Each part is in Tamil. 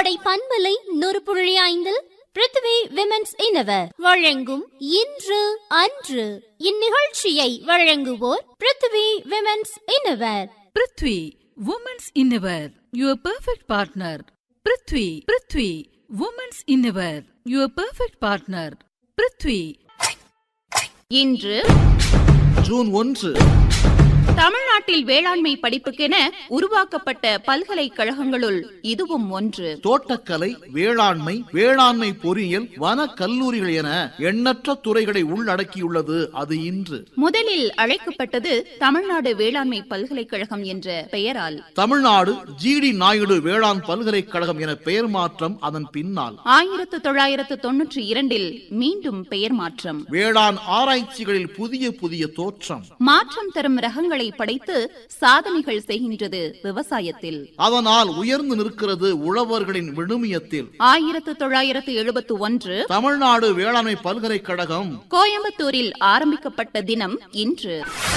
கோடை பண்பலை நூறு புள்ளி ஐந்தில் பிருத்வி விமென்ஸ் இனவர் வழங்கும் இன்று அன்று இந்நிகழ்ச்சியை வழங்குவோர் Prithvi women's innerwear Prithvi women's innerwear your perfect partner Prithvi Prithvi women's innerwear your perfect partner Prithvi இன்று ஜூன் ஒன்று தமிழ்நாட்டில் வேளாண்மை படிப்புக்கென உருவாக்கப்பட்ட பல்கலைக்கழகங்களுள் இதுவும் ஒன்று தோட்டக்கலை வேளாண்மை வேளாண்மை பொறியியல் வன கல்லூரிகள் என எண்ணற்ற துறைகளை உள்ளடக்கியுள்ளது அது இன்று முதலில் அழைக்கப்பட்டது தமிழ்நாடு வேளாண்மை பல்கலைக்கழகம் என்ற பெயரால் தமிழ்நாடு ஜிடி நாயுடு வேளாண் பல்கலைக்கழகம் என பெயர் மாற்றம் அதன் பின்னால் ஆயிரத்து தொள்ளாயிரத்து தொன்னூற்றி இரண்டில் மீண்டும் பெயர் மாற்றம் வேளாண் ஆராய்ச்சிகளில் புதிய புதிய தோற்றம் மாற்றம் தரும் ரகங்களை படைத்து சாதனைகள் செய்கின்றது விவசாயத்தில் அதனால் உயர்ந்து நிற்கிறது உழவர்களின் விழுமியத்தில் ஆயிரத்து தொள்ளாயிரத்து எழுபத்து ஒன்று தமிழ்நாடு வேளாண்மை பல்கலைக்கழகம் கோயம்புத்தூரில் ஆரம்பிக்கப்பட்ட தினம் இன்று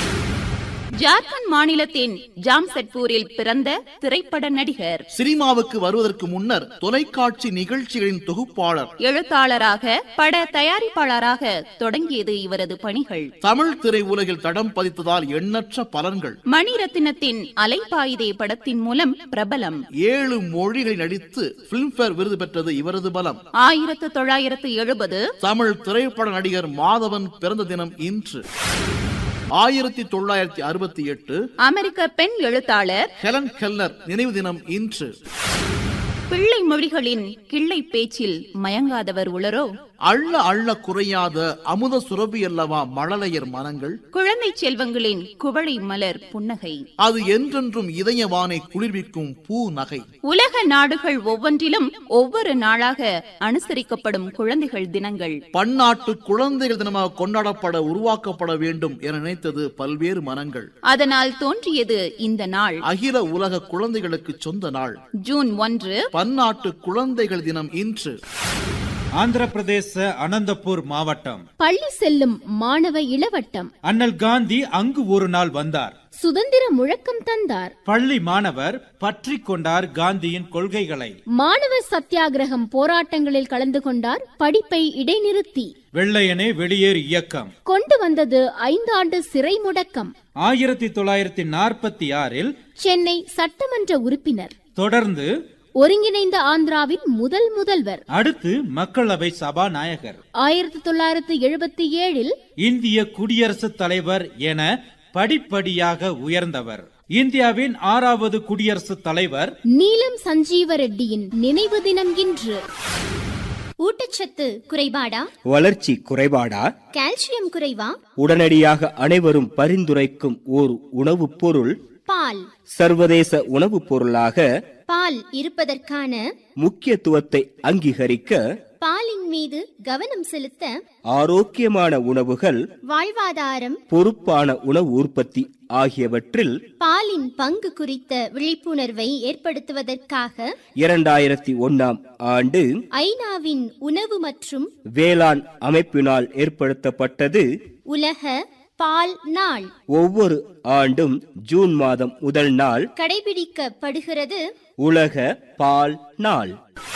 ஜார்க்கண்ட் மாநிலத்தின் ஜாம்செட்பூரில் பிறந்த திரைப்பட நடிகர் சினிமாவுக்கு வருவதற்கு முன்னர் தொலைக்காட்சி நிகழ்ச்சிகளின் தொகுப்பாளர் எழுத்தாளராக பட தயாரிப்பாளராக தொடங்கியது இவரது பணிகள் தமிழ் திரை உலகில் தடம் பதித்ததால் எண்ணற்ற பலன்கள் மணிரத்தினத்தின் அலைப்பாயுதே படத்தின் மூலம் பிரபலம் ஏழு மொழிகளில் நடித்து பிலிம்பேர் விருது பெற்றது இவரது பலம் ஆயிரத்து தொள்ளாயிரத்து எழுபது தமிழ் திரைப்பட நடிகர் மாதவன் பிறந்த தினம் இன்று ஆயிரத்தி தொள்ளாயிரத்தி அறுபத்தி எட்டு அமெரிக்க பெண் எழுத்தாளர் ஹெலன் கெல்லர் நினைவு தினம் இன்று பிள்ளை மொழிகளின் கிள்ளை பேச்சில் மயங்காதவர் உளரோ அள்ள அள்ள குறையாத அமுத சுரபி அல்லவா மழலையர் மனங்கள் குழந்தை செல்வங்களின் குவளை மலர் புன்னகை அது என்றென்றும் இதயவானை குளிர்விக்கும் பூ நகை உலக நாடுகள் ஒவ்வொன்றிலும் ஒவ்வொரு நாளாக அனுசரிக்கப்படும் குழந்தைகள் தினங்கள் பன்னாட்டு குழந்தைகள் தினமாக கொண்டாடப்பட உருவாக்கப்பட வேண்டும் என நினைத்தது பல்வேறு மனங்கள் அதனால் தோன்றியது இந்த நாள் அகில உலக குழந்தைகளுக்கு சொந்த நாள் ஜூன் ஒன்று பன்னாட்டு குழந்தைகள் தினம் இன்று ஆந்திர பிரதேச அனந்தபூர் மாவட்டம் பள்ளி செல்லும் மாணவ இளவட்டம் அண்ணல் காந்தி அங்கு ஒரு நாள் வந்தார் சுதந்திர முழக்கம் தந்தார் பள்ளி மாணவர் பற்றி கொண்டார் காந்தியின் கொள்கைகளை மாணவர் சத்தியாகிரகம் போராட்டங்களில் கலந்து கொண்டார் படிப்பை இடைநிறுத்தி வெள்ளையனே வெளியேறு இயக்கம் கொண்டு வந்தது ஐந்தாண்டு சிறை முடக்கம் ஆயிரத்தி தொள்ளாயிரத்தி நாற்பத்தி ஆறில் சென்னை சட்டமன்ற உறுப்பினர் தொடர்ந்து ஒருங்கிணைந்த ஆந்திராவின் முதல் முதல்வர் அடுத்து மக்களவை சபாநாயகர் ஆயிரத்தி தொள்ளாயிரத்து எழுபத்தி ஏழில் இந்திய குடியரசுத் தலைவர் என படிப்படியாக உயர்ந்தவர் இந்தியாவின் ஆறாவது குடியரசுத் தலைவர் நீலம் சஞ்சீவ ரெட்டியின் நினைவு தினம் இன்று ஊட்டச்சத்து குறைபாடா வளர்ச்சி குறைபாடா கால்சியம் குறைவா உடனடியாக அனைவரும் பரிந்துரைக்கும் ஓர் உணவுப் பொருள் பால் சர்வதேச உணவுப் பொருளாக பால் இருப்பதற்கான முக்கியத்துவத்தை அங்கீகரிக்க பாலின் மீது கவனம் செலுத்த ஆரோக்கியமான உணவுகள் வாழ்வாதாரம் பொறுப்பான உணவு உற்பத்தி ஆகியவற்றில் பாலின் பங்கு குறித்த விழிப்புணர்வை ஏற்படுத்துவதற்காக இரண்டாயிரத்தி ஒன்னாம் ஆண்டு ஐநாவின் உணவு மற்றும் வேளாண் அமைப்பினால் ஏற்படுத்தப்பட்டது உலக பால் நாள் ஒவ்வொரு ஆண்டும் ஜூன் மாதம் முதல் நாள் கடைபிடிக்கப்படுகிறது உலக பால் நாள்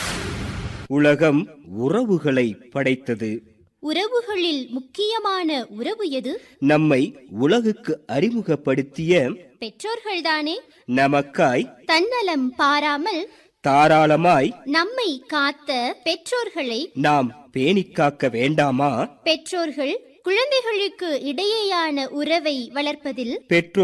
உலகம் உறவுகளை படைத்தது உறவுகளில் முக்கியமான உறவு எது நம்மை உலகுக்கு அறிமுகப்படுத்திய பெற்றோர்கள்தானே நமக்காய் தன்னலம் பாராமல் தாராளமாய் நம்மை காத்த பெற்றோர்களை நாம் பேணிக் காக்க வேண்டாமா பெற்றோர்கள் குழந்தைகளுக்கு இடையேயான உறவை வளர்ப்பதில் பெற்றோர்